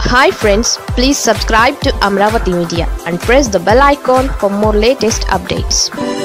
hi friends please subscribe to Amaravati media and press the bell icon for more latest updates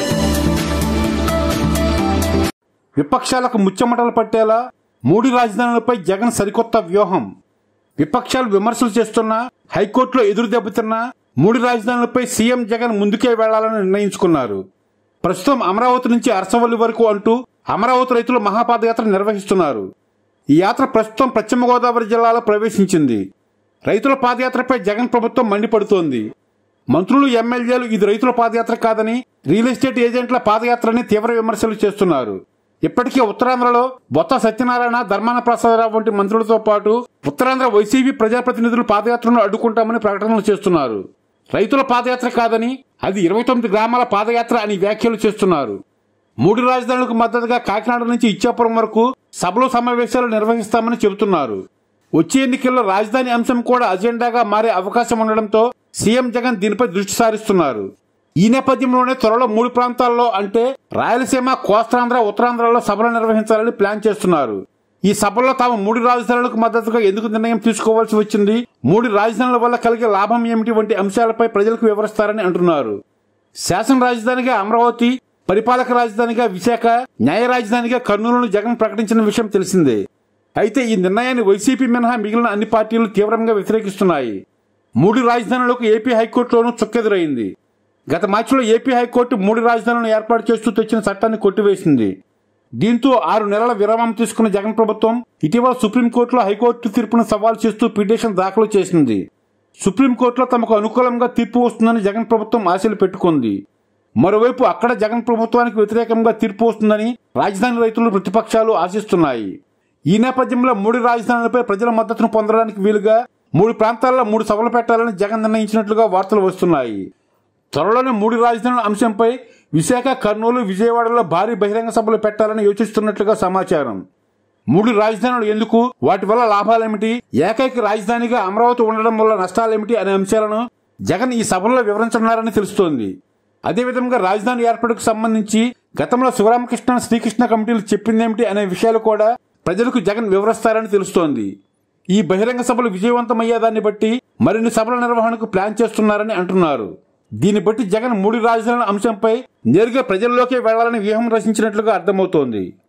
విపక్షాలకు ముచ్చమటలు పట్టేలా మూడు రాజధానులపై జగన్ సరికొత్త వ్యూహం విపక్షాలు విమర్శలు చేస్తున్నా హైకోర్టులో ఎదురు దెబ్బతిన్నా మూడు రాజధానులపై సీఎం జగన్ ముందుకే వెళ్లాలని నిర్ణయించుకున్నారు ప్రస్తుతం అమరావతి నుంచి అరసవల్లి వరకు అంటూ అమరావతి రైతులు మహాపాదయాత్ర నిర్వహిస్తున్నారు ఈ యాత్ర ప్రస్తుతం పశ్చిమ గోదావరి జిల్లాలో ప్రవేశించింది రైతుల పాదయాత్రపై జగన్ ప్రభుత్వం మండిపడుతోంది మంత్రులు ఎమ్మెల్యేలు ఇది రైతుల పాదయాత్ర కాదని రియల్ ఎస్టేట్ ఏజెంట్ల పాదయాత్రని తీవ్ర విమర్శలు చేస్తున్నారు ఇప్పటికే ఉత్తరాంధ్రలో బొత్త సత్యనారాయణ ధర్మాన ప్రసాదరావు వంటి మంత్రులతో పాటు ఉత్తరాంధ్ర వైసీపీ ప్రజాప్రతినిధులు పాదయాత్రను అడ్డుకుంటామని ప్రకటనలు చేస్తున్నారు రైతుల పాదయాత్ర కాదని అది ఇరవై తొమ్మిది గ్రామాల పాదయాత్ర అని వ్యాఖ్యలు చేస్తున్నారు మూడు రాజధానులకు మద్దతుగా కాకినాడ నుంచి ఇచ్చాపురం వరకు సభలు సమావేశాలు నిర్వహిస్తామని చెబుతున్నారు వచ్చే ఎన్నికల్లో రాజధాని అంశం కూడా అజెండాగా మారే అవకాశం ఉండడంతో సీఎం జగన్ దీనిపై దృష్టి సారిస్తున్నారు ఈ నేపథ్యంలోనే త్వరలో మూడు ప్రాంతాల్లో అంటే రాయలసీమ కోస్తాంధ్ర ఉత్తరాంధ్రలో సభలు నిర్వహించాలని ప్లాన్ చేస్తున్నారు ఈ సభల్లో తాము మూడు రాజధానులకు మద్దతుగా ఎందుకు నిర్ణయం తీసుకోవాల్సి వచ్చింది మూడు రాజధానుల వల్ల కలిగే లాభం ఏమిటి వంటి అంశాలపై ప్రజలకు వివరిస్తారని అంటున్నారు శాసన రాజధానిగా అమరావతి పరిపాలక రాజధానిగా విశాఖ న్యాయ రాజధానిగా కర్నూలును జగన్ ప్రకటించిన విషయం తెలిసిందే అయితే ఈ నిర్ణయాన్ని వైసీపీ మినహా మిగిలిన అన్ని పార్టీలు తీవ్రంగా వ్యతిరేకిస్తున్నాయి మూడు రాజధానులకు ఏపీ హైకోర్టులోనూ చుక్కెదురైంది గత మార్చిలో ఏపీ హైకోర్టు మూడు రాజధానులను ఏర్పాటు చేస్తూ తెచ్చిన చట్టాన్ని కొట్టివేసింది దీంతో ఆరు నెలల విరామం తీసుకున్న జగన్ ప్రభుత్వం ఇటీవల సుప్రీంకోర్టులో హైకోర్టు తీర్పును సవాల్ చేస్తూ పిటిషన్ దాఖలు చేసింది సుప్రీంకోర్టులో తమకు అనుకూలంగా తీర్పు వస్తుందని జగన్ ప్రభుత్వం ఆశలు పెట్టుకుంది మరోవైపు అక్కడ జగన్ ప్రభుత్వానికి వ్యతిరేకంగా తీర్పు వస్తుందని రాజధాని రైతులు ప్రతిపక్షాలు ఆశిస్తున్నాయి ఈ నేపథ్యంలో మూడు రాజధానులపై ప్రజల మద్దతును పొందడానికి వీలుగా మూడు ప్రాంతాల్లో మూడు సభలు పెట్టాలని జగన్ నిర్ణయించినట్లుగా వార్తలు వస్తున్నాయి త్వరలోనే మూడు రాజధానుల అంశంపై విశాఖ కర్నూలు విజయవాడలో భారీ బహిరంగ సభలు పెట్టాలని యోచిస్తున్నట్లుగా సమాచారం మూడు రాజధానులు ఎందుకు వాటి వల్ల లాభాలేమిటి ఏకైక రాజధానిగా అమరావతి ఉండడం వల్ల నష్టాలేమిటి అనే అంశాలను జగన్ ఈ సభల్లో వివరించనున్నారని తెలుస్తోంది అదేవిధంగా రాజధాని ఏర్పాటుకు సంబంధించి గతంలో శివరామకృష్ణ శ్రీకృష్ణ కమిటీలు చెప్పిందేమిటి అనే విషయాలు కూడా ప్రజలకు జగన్ వివరిస్తారని తెలుస్తోంది ఈ బహిరంగ సభలు విజయవంతమయ్యేదాన్ని బట్టి మరిన్ని సభల నిర్వహణకు ప్లాన్ చేస్తున్నారని అంటున్నారు దీన్ని బట్టి జగన్ మూడు రాజధానుల అంశంపై నేరుగా ప్రజల్లోకే వెళ్లాలని వ్యూహం రచించినట్లుగా అర్థమవుతోంది